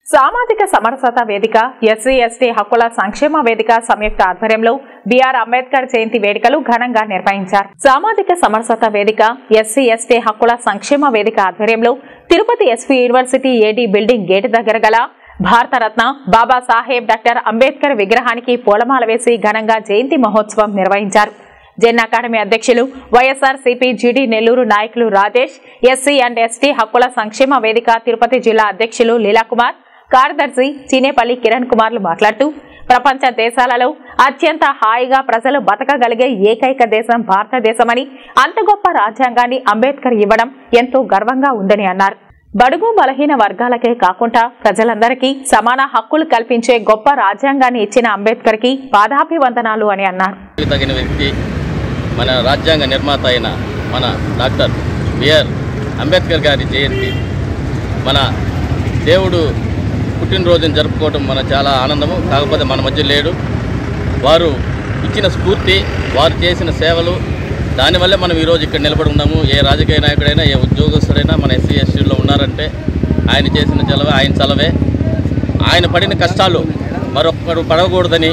సామాజిక సమరసత వేదిక SC ST హక్కుల సంక్షేమ వేదిక సంయుక్త ఆధ్వర్యంలో బిఆర్ అంబేద్కర్ జయంతి వేడుకలు ఘనంగా నిర్వహించారు సామాజిక సమరసత వేదిక ఎస్సీ ఎస్టీ హక్కుల సంక్షేమ వేదిక ఆధ్వర్యంలో Tirupati SP university AD building gate దగ్గర గల భారతరత్న బాబాసాహెబ్ డాక్టర్ అంబేద్కర్ విగ్రహానికి పూలమాల వేసి ఘనంగా జయంతి మహోత్సవం నిర్వహించారు జెన్ అకాడమీ అధ్యక్షులు వైఎస్ఆర్ సిపి జిడి నెల్లూరు నాయకులు రాజేష్ ఎస్సీ అండ్ ఎస్టీ హక్కుల సంక్షేమ వేదిక తిరుపతి జిల్లా అధ్యక్షులు లీలాకుమార్ కార్యదర్శి చినేపల్లి కిరణ్ కుమార్లు మాట్లాడుతూ ప్రపంచ దేశాలలో అత్యంత హాయిగా ప్రజలు బతకగలిగే ఏకైక దేశం భారతదేశమని అంత గొప్ప రాజ్యాంగాన్ని అంబేద్కర్ ఇవ్వడం ఎంతో గర్వంగా ఉందని అన్నారు బడుగు బలహీన వర్గాలకే కాకుండా ప్రజలందరికీ సమాన హక్కులు కల్పించే గొప్ప రాజ్యాంగాన్ని ఇచ్చిన అంబేద్కర్ కి పాదాభివందనాలు అని అన్నారు తగిన వ్యక్తి మన రాజ్యాంగ నిర్మాత అయిన మన డాక్టర్ బిఆర్ అంబేద్కర్ గారి జయంతి మన దేవుడు పుట్టినరోజుని జరుపుకోవడం మన చాలా ఆనందము కాకపోతే మన మధ్య లేడు వారు ఇచ్చిన స్ఫూర్తి వారు చేసిన సేవలు దానివల్లే మనం ఈరోజు ఇక్కడ నిలబడి ఉన్నాము ఏ రాజకీయ నాయకుడైనా ఏ ఉద్యోగస్తుడైనా మన ఎస్సీ ఎస్టీలో ఉన్నారంటే ఆయన చేసిన చలవే ఆయన చలవే ఆయన పడిన కష్టాలు మరొకరు పడకూడదని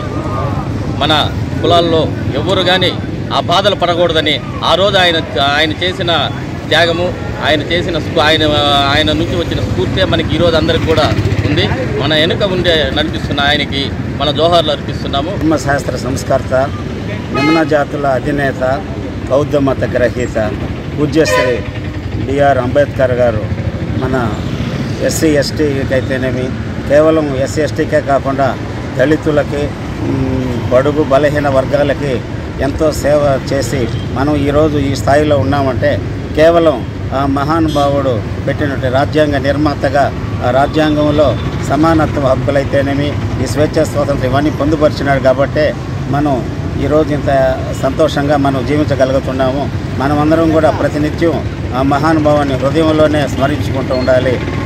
మన కులాల్లో ఎవ్వరు కానీ ఆ బాధలు పడకూడదని ఆ రోజు ఆయన ఆయన చేసిన త్యాగము ఆయన చేసిన స్ఫూ- ఆయన ఆయన నుంచి వచ్చిన స్ఫూర్తి మనకి ఈరోజు అందరికి కూడా ఉంది మన వెనుక ఉండే నడిపిస్తున్న ఆయనకి మన జోహార్లు అర్పిస్తున్నాము ధర్మశాస్త్ర సంస్కర్త నిమ్న జాతుల అధినేత బౌద్ధ మత గ్రహీత పూజ్యశ్రీ బిఆర్ అంబేద్కర్ గారు మన ఎస్సీ ఎస్టీకి అయితేనేమి కేవలం ఎస్సీ ఎస్టీకే కాకుండా దళితులకి మ్, బడుగు బలహీన వర్గాలకి ఎంతో సేవ చేసి మనం ఈరోజు ఈ స్థాయిలో ఉన్నామంటే కేవలం ఆ మహానుభావుడు పెట్టినటువంటి రాజ్యాంగ నిర్మాతగా ఆ రాజ్యాంగంలో సమానత్వ హక్కులైతేనేమి ఈ స్వేచ్ఛ స్వాతంత్రం ఇవన్నీ పొందుపరిచినాడు కాబట్టే మనం ఈరోజు ఇంత సంతోషంగా మనం జీవించగలుగుతున్నాము మనమందరం కూడా ప్రతినిత్యం ఆ మహానుభావాన్ని హృదయంలోనే స్మరించుకుంటూ ఉండాలి